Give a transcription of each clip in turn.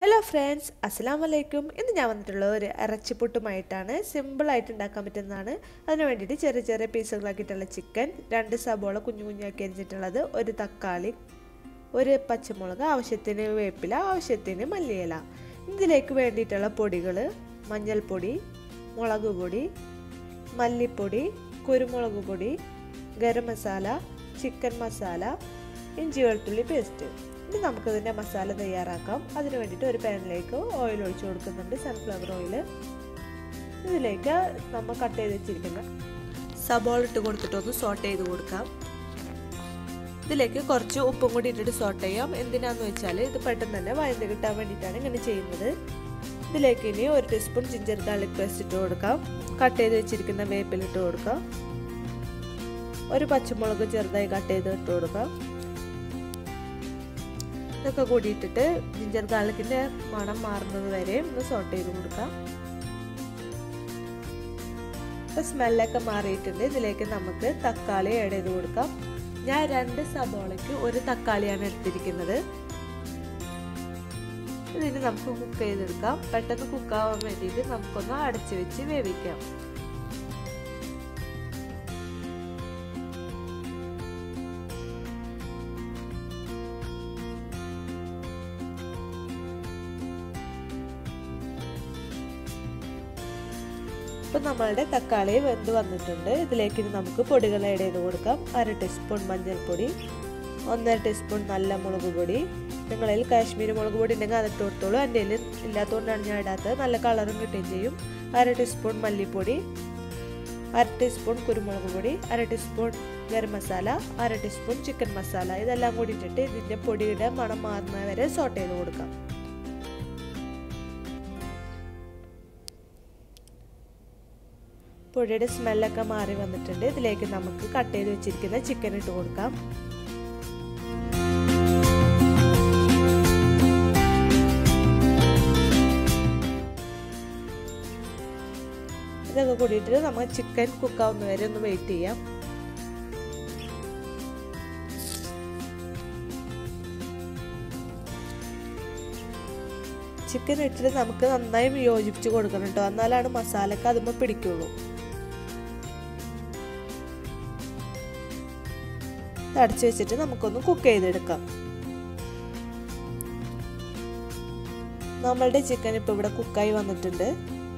hello friends അസ്സാം വലൈക്കും ഇന്ന് ഞാൻ വന്നിട്ടുള്ളത് ഒരു ഇറച്ചിപ്പുട്ടുമായിട്ടാണ് സിമ്പിളായിട്ട് ഉണ്ടാക്കാൻ പറ്റുന്നതാണ് അതിന് വേണ്ടിയിട്ട് ചെറിയ ചെറിയ പീസുകളാക്കിയിട്ടുള്ള ചിക്കൻ രണ്ട് സബോള കുഞ്ഞു കുഞ്ഞാക്കി അരിഞ്ഞിട്ടുള്ളത് ഒരു തക്കാളി ഒരു പച്ചമുളക് ആവശ്യത്തിന് വേപ്പില ആവശ്യത്തിന് മല്ലിയില ഇതിലേക്ക് വേണ്ടിയിട്ടുള്ള പൊടികൾ മഞ്ഞൾപ്പൊടി മുളക് പൊടി മല്ലിപ്പൊടി കുരുമുളക് പൊടി ഗരം മസാല ചിക്കൻ മസാല ഇഞ്ചി വെളുത്തുള്ളി പേസ്റ്റ് ഇനി നമുക്കിതിൻ്റെ മസാല തയ്യാറാക്കാം അതിന് വേണ്ടിയിട്ട് ഒരു പാനിലേക്ക് ഓയിൽ ഒഴിച്ചു കൊടുക്കുന്നുണ്ട് സൺഫ്ലവർ ഓയിൽ ഇതിലേക്ക് നമ്മൾ കട്ട് ചെയ്ത് വെച്ചിരിക്കുന്ന സബോൾ ഇട്ട് കൊടുത്തിട്ടൊന്ന് സോട്ട് ചെയ്ത് കൊടുക്കാം ഇതിലേക്ക് കുറച്ച് ഉപ്പും കൂടി ഇട്ടിട്ട് സോട്ട് ചെയ്യാം എന്തിനാന്ന് വെച്ചാൽ ഇത് പെട്ടെന്ന് തന്നെ വയന്ന് കിട്ടാൻ വേണ്ടിയിട്ടാണ് ഇങ്ങനെ ചെയ്യുന്നത് ഇതിലേക്ക് ഇനി ഒരു ടീസ്പൂൺ ജിഞ്ചർ ഗാർലിക് പേസ്റ്റ് ഇട്ട് കൊടുക്കാം കട്ട് ചെയ്ത് വെച്ചിരിക്കുന്ന വേപ്പിൽ ഇട്ട് കൊടുക്കാം ഒരു പച്ചമുളക് ചെറുതായി കട്ട് ചെയ്ത് ഇട്ട് കൊടുക്കാം ഇതൊക്കെ കൂടി ഇട്ടിട്ട് ജിഞ്ചർ ഗാർലിക്കിൻ്റെ മണം മാറുന്നത് വരെ ഒന്ന് സോട്ട് ചെയ്ത് കൊടുക്കാം ഇപ്പം സ്മെല്ലൊക്കെ മാറിയിട്ടുണ്ട് ഇതിലേക്ക് നമുക്ക് തക്കാളി ആഡ് ചെയ്ത് കൊടുക്കാം ഞാൻ രണ്ട് സബോളയ്ക്ക് ഒരു തക്കാളിയാണ് എടുത്തിരിക്കുന്നത് ഇതിന് നമുക്ക് കുക്ക് ചെയ്തെടുക്കാം പെട്ടെന്ന് കുക്കാവാൻ വേണ്ടിയിട്ട് നമുക്കൊന്ന് അടച്ചു വെച്ച് വേവിക്കാം ഇപ്പം നമ്മളുടെ തക്കാളി വെന്ത് വന്നിട്ടുണ്ട് ഇതിലേക്ക് നമുക്ക് പൊടികൾ ആഡ് ചെയ്ത് കൊടുക്കാം അര ടീസ്പൂൺ മഞ്ഞൾപ്പൊടി ഒന്നര ടീസ്പൂൺ നല്ല മുളക് പൊടി നിങ്ങളിൽ കാശ്മീരി മുളക് പൊടി ഉണ്ടെങ്കിൽ അതിട്ട് കൊടുത്തോളൂ എൻ്റെ കയ്യിൽ ഇല്ലാത്തതുകൊണ്ടാണ് ഞാൻ ഇടാത്തത് നല്ല കളറും കിട്ടുകയും ചെയ്യും അര ടീസ്പൂൺ മല്ലിപ്പൊടി അര ടീസ്പൂൺ കുരുമുളക് പൊടി അര ടീസ്പൂൺ ഗരം മസാല അര ടീസ്പൂൺ ചിക്കൻ മസാല ഇതെല്ലാം കൂടി ഇട്ടിട്ട് ഇതിൻ്റെ പൊടിയുടെ മണം മാറുന്നത് വരെ സോട്ട് ചെയ്ത് കൊടുക്കാം പൊടിയുടെ സ്മെല്ലൊക്കെ മാറി വന്നിട്ടുണ്ട് ഇതിലേക്ക് നമുക്ക് കട്ട് ചെയ്ത് വെച്ചിരിക്കുന്ന ചിക്കൻ ഇട്ട് കൊടുക്കാം ഇതൊക്കെ കൂടിയിട്ട് നമുക്ക് ചിക്കൻ കുക്കാവുന്ന വരെ ഒന്ന് വെയിറ്റ് ചെയ്യാം ചിക്കൻ ഇട്ടിട്ട് നമുക്ക് നന്നായി യോജിപ്പിച്ച് കൊടുക്കണം കേട്ടോ എന്നാലാണ് മസാലക്ക് അതുമ്പോൾ പിടിക്കുള്ളൂ അടച്ചു വെച്ചിട്ട് നമുക്കൊന്ന് കുക്ക് ചെയ്തെടുക്കാം നമ്മളുടെ ചിക്കൻ ഇപ്പോൾ ഇവിടെ കുക്കായി വന്നിട്ടുണ്ട്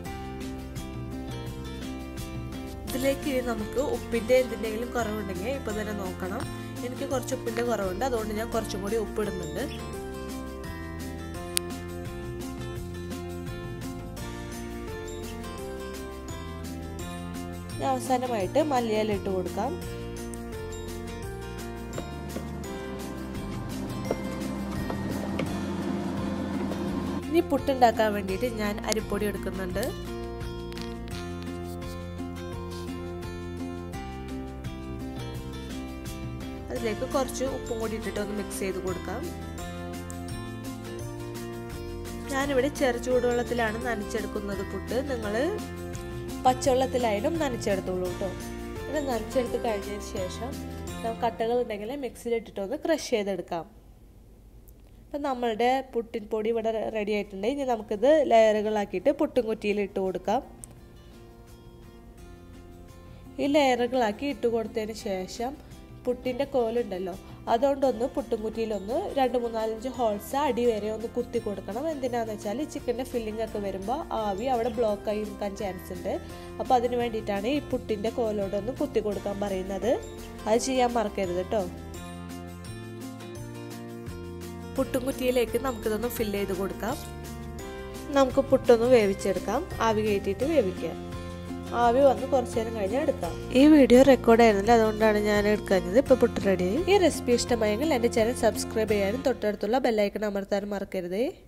ഇതിലേക്ക് ഇനി നമുക്ക് ഉപ്പിൻ്റെ എന്തിൻ്റെങ്കിലും കുറവുണ്ടെങ്കിൽ ഇപ്പോൾ തന്നെ നോക്കണം എനിക്ക് കുറച്ച് ഉപ്പിൻ്റെ കുറവുണ്ട് അതുകൊണ്ട് ഞാൻ കുറച്ചും കൂടി ഉപ്പിടുന്നുണ്ട് അവസാനമായിട്ട് മല്ലിയില ഇട്ട് കൊടുക്കാം ഇനി പുട്ടുണ്ടാക്കാൻ വേണ്ടിയിട്ട് ഞാൻ അരിപ്പൊടി എടുക്കുന്നുണ്ട് അതിലേക്ക് കുറച്ച് ഉപ്പും കൂടി ഇട്ടിട്ട് ഒന്ന് മിക്സ് ചെയ്ത് കൊടുക്കാം ഞാനിവിടെ ചെറു ചൂടുവെള്ളത്തിലാണ് നനച്ചെടുക്കുന്നത് പുട്ട് നിങ്ങൾ പച്ചവെള്ളത്തിലായാലും നനച്ചെടുത്തോളൂ കേട്ടോ ഇത് നനച്ചെടുത്ത് കഴിഞ്ഞതിന് ശേഷം കട്ടകൾ ഉണ്ടെങ്കിൽ മിക്സിയിലിട്ടിട്ടൊന്ന് ക്രഷ് ചെയ്തെടുക്കാം അപ്പം നമ്മളുടെ പുട്ടിൻ പൊടി ഇവിടെ റെഡി ആയിട്ടുണ്ട് ഇനി നമുക്കിത് ലെയറുകളാക്കിയിട്ട് പുട്ടും കുറ്റിയിൽ ഇട്ട് കൊടുക്കാം ഈ ലെയറുകളാക്കി ഇട്ട് കൊടുത്തതിന് ശേഷം പുട്ടിൻ്റെ കോലുണ്ടല്ലോ അതുകൊണ്ടൊന്ന് പുട്ടുംകുറ്റിയിലൊന്ന് രണ്ട് മൂന്നാലഞ്ച് ഹോൾസ് അടി വരെ ഒന്ന് കുത്തി കൊടുക്കണം എന്തിനാന്ന് വെച്ചാൽ ഈ ചിക്കൻ്റെ ഫില്ലിംഗ് ഒക്കെ വരുമ്പോൾ ആവി അവിടെ ബ്ലോക്ക് ആയി നിൽക്കാൻ ചാൻസ് ഉണ്ട് അപ്പോൾ അതിന് വേണ്ടിയിട്ടാണ് ഈ പുട്ടിൻ്റെ കോലോടൊന്ന് കുത്തി കൊടുക്കാൻ പറയുന്നത് അത് ചെയ്യാൻ മറക്കരുത് കേട്ടോ പുട്ടുംകുറ്റിയിലേക്ക് നമുക്കിതൊന്ന് ഫില്ല് ചെയ്ത് കൊടുക്കാം നമുക്ക് പുട്ടൊന്ന് വേവിച്ചെടുക്കാം ആവി കയറ്റിയിട്ട് വേവിക്കാം ആവി വന്ന് കുറച്ച് നേരം കഴിഞ്ഞാൽ എടുക്കാം ഈ വീഡിയോ റെക്കോർഡ് ആയിരുന്നില്ല അതുകൊണ്ടാണ് ഞാൻ എടുക്കുന്നത് ഇപ്പോൾ പുട്ട് റെഡിയായി ഈ റെസിപ്പി ഇഷ്ടമായെങ്കിൽ എൻ്റെ ചാനൽ സബ്സ്ക്രൈബ് ചെയ്യാനും തൊട്ടടുത്തുള്ള ബെല്ലൈക്കൺ അമർത്താനും മറക്കരുതേ